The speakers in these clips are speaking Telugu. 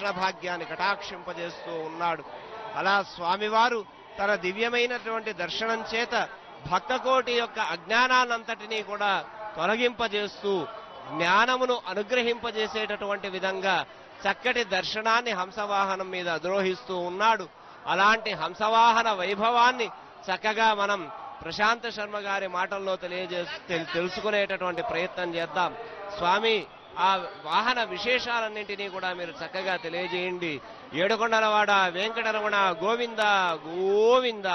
దర్శన భాగ్యాన్ని కటాక్షింపజేస్తూ ఉన్నాడు అలా స్వామివారు తన దివ్యమైనటువంటి దర్శనం చేత భక్తకోటి యొక్క అజ్ఞానాన్నంతటినీ కూడా తొలగింపజేస్తూ జ్ఞానమును అనుగ్రహింపజేసేటటువంటి విధంగా చక్కటి దర్శనాన్ని హంసవాహనం మీద అద్రోహిస్తూ ఉన్నాడు అలాంటి హంసవాహన వైభవాన్ని చక్కగా మనం ప్రశాంత శర్మ గారి మాటల్లో తెలియజే తెల్- తెలుసుకునేటటువంటి ప్రయత్నం చేద్దాం స్వామి ఆ వాహన విశేషాలన్నింటినీ కూడా మీరు చక్కగా తెలియజేయండి ఏడుకొండలవాడ వెంకటరమణ గోవింద గోవింద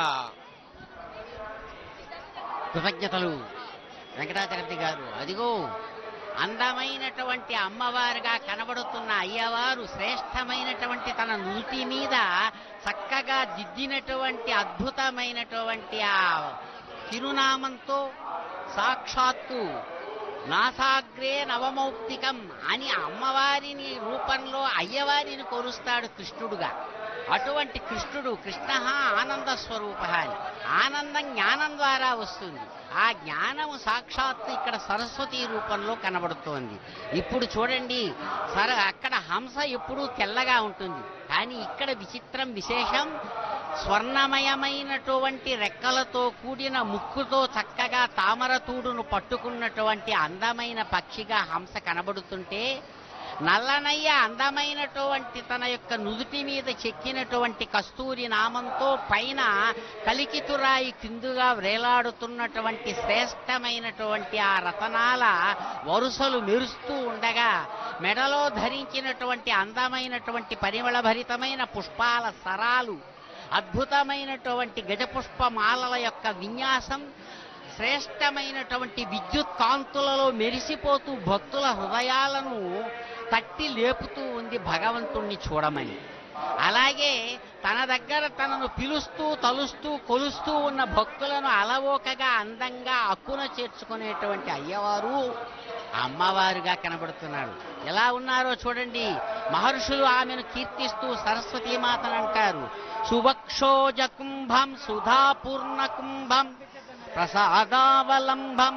కృతజ్ఞతలు వెంకటాచలపతి గారు అదిగో అందమైనటువంటి అమ్మవారుగా కనబడుతున్న అయ్యవారు శ్రేష్టమైనటువంటి తన నుటి మీద చక్కగా దిద్దినటువంటి అద్భుతమైనటువంటి ఆ తిరునామంతో సాక్షాత్తు నాసాగ్రే నవమౌక్తికం అని అమ్మవారిని రూపంలో అయ్యవారిని కొలుస్తాడు కృష్ణుడుగా అటువంటి కృష్ణుడు కృష్ణ ఆనంద స్వరూప అని ఆనందం జ్ఞానం ద్వారా వస్తుంది ఆ జ్ఞానము సాక్షాత్తు ఇక్కడ సరస్వతి రూపంలో కనబడుతోంది ఇప్పుడు చూడండి సర అక్కడ హంస ఎప్పుడూ తెల్లగా ఉంటుంది కానీ ఇక్కడ విచిత్రం విశేషం స్వర్ణమయమైనటువంటి రెక్కలతో కూడిన ముక్కుతో చక్కగా తామరతూడును పట్టుకున్నటువంటి అందమైన పక్షిగా హంస కనబడుతుంటే నల్లనయ్య అందమైనటువంటి తన యొక్క నుదుటి మీద చెక్కినటువంటి కస్తూరి నామంతో పైన కలికితురాయి కిందుగా వేలాడుతున్నటువంటి శ్రేష్టమైనటువంటి ఆ రతనాల వరుసలు మెరుస్తూ ఉండగా మెడలో ధరించినటువంటి అందమైనటువంటి పరిమళభరితమైన పుష్పాల సరాలు అద్భుతమైనటువంటి గజపుష్పమాలల యొక్క విన్యాసం శ్రేష్టమైనటువంటి విద్యుత్ కాంతులలో మెరిసిపోతూ భక్తుల హృదయాలను తట్టి లేపుతూ ఉంది భగవంతుణ్ణి చూడమని అలాగే తన దగ్గర తనను పిలుస్తూ తలుస్తూ కొలుస్తూ ఉన్న భక్తులను అలవోకగా అందంగా అక్కున చేర్చుకునేటువంటి అయ్యవారు అమ్మవారుగా కనబడుతున్నాడు ఎలా ఉన్నారో చూడండి మహర్షులు ఆమెను కీర్తిస్తూ సరస్వతీ మాతను అంటారు సువక్షోజ కుంభం సుధాపూర్ణ కుంభం ప్రసాదావలంబం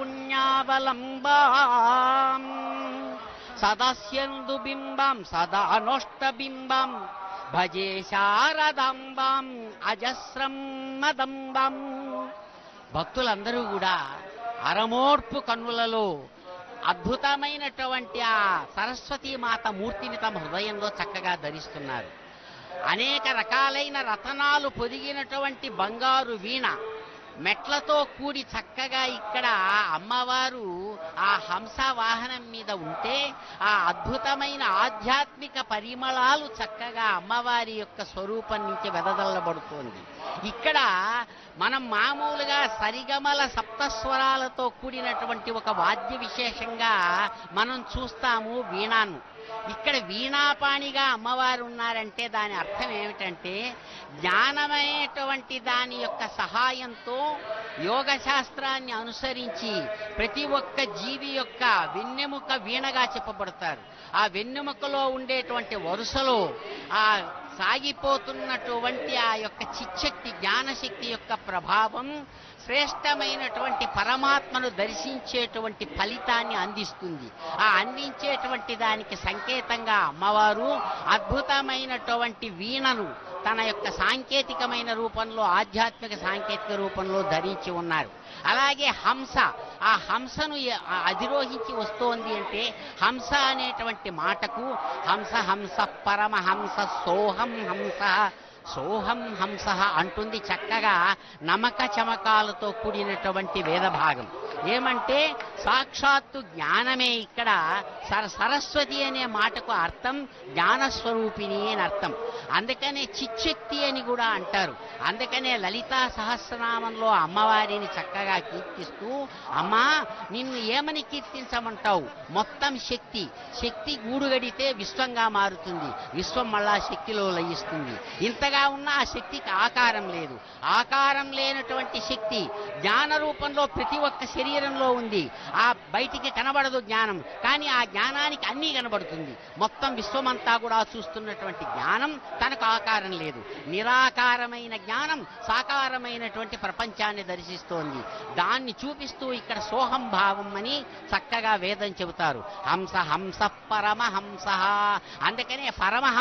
ప్రపుణ్యావలంబాం సదస్యందు బింబం సదా నోష్టబింబం భజే శారదాంబాం అజస్రం మదంబం భక్తులందరూ కూడా అరమోర్పు కన్నులలో అద్భుతమైనటువంటి ఆ సరస్వతీ మాత మూర్తిని తమ హృదయంలో చక్కగా ధరిస్తున్నారు అనేక రకాలైన రతనాలు పొదిగినటువంటి బంగారు వీణ మెట్లతో కూడి చక్కగా ఇక్కడ అమ్మవారు ఆ హంస వాహనం మీద ఉంటే ఆ అద్భుతమైన ఆధ్యాత్మిక పరిమళాలు చక్కగా అమ్మవారి యొక్క స్వరూపం నుంచి వెదజల్లబడుతోంది ఇక్కడ మనం మామూలుగా సరిగమల సప్తస్వరాలతో కూడినటువంటి ఒక వాద్య విశేషంగా మనం చూస్తాము వీణాను ఇక్కడ వీణాపాణిగా అమ్మవారు ఉన్నారంటే దాని అర్థం ఏమిటంటే జ్ఞానమైనటువంటి దాని యొక్క సహాయంతో యోగ శాస్త్రాన్ని అనుసరించి ప్రతి ఒక్క జీవి యొక్క వెన్నెముక వీణగా చెప్పబడతారు ఆ వెన్నెముకలో ఉండేటువంటి వరుసలో ఆ సాగిపోతున్నటువంటి ఆ యొక్క చిచ్చక్తి జ్ఞానశక్తి యొక్క ప్రభావం శ్రేష్టమైనటువంటి పరమాత్మను దర్శించేటువంటి ఫలితాన్ని అందిస్తుంది ఆ అందించేటువంటి దానికి సంకేతంగా అమ్మవారు అద్భుతమైనటువంటి వీణను తన యొక్క సాంకేతికమైన రూపంలో ఆధ్యాత్మిక సాంకేతిక రూపంలో ధరించి ఉన్నారు అలాగే హంస ఆ హంసను ఎ- ఆ అధిరోహించి వస్తోంది అంటే హంస అనేటువంటి మాటకు హంస హంస పరమహంస సోహం హంస సోహం హంస అంటుంది చక్కగా నమక చమకాలతో కూడినటువంటి వేద భాగం ఏమంటే సాక్షాత్తు జ్ఞానమే ఇక్కడ సర సరస్వతి అనే మాటకు అర్థం జ్ఞానస్వరూపిణి అని అర్థం అందుకనే చిచ్చక్తి అని కూడా అంటారు అందుకనే లలితా సహస్రనామంలో అమ్మవారిని చక్కగా కీర్తిస్తూ అమ్మా నిన్ను ఏమని కీర్తించమంటావు మొత్తం శక్తి శక్తి గూడుగడితే విశ్వంగా మారుతుంది విశ్వం మళ్ళా శక్తిలో లయిస్తుంది ఇంతగా ఉన్న ఆ శక్తికి ఆకారం లేదు ఆకారం లేనటువంటి శక్తి జ్ఞాన రూపంలో ప్రతి ఒక్క శరీరంలో ఉంది ఆ బయటికి కనబడదు జ్ఞానం కానీ ఆ జ్ఞానానికి అన్నీ కనబడుతుంది మొత్తం విశ్వమంతా కూడా చూస్తున్నటువంటి జ్ఞానం తనకు ఆకారం లేదు నిరాకారమైన జ్ఞానం సాకారమైనటువంటి ప్రపంచాన్ని దర్శిస్తోంది దాన్ని చూపిస్తూ ఇక్కడ సోహం భావం అని చక్కగా వేదం చెబుతారు హంస హంస పరమహంస అందుకనే పరమహంస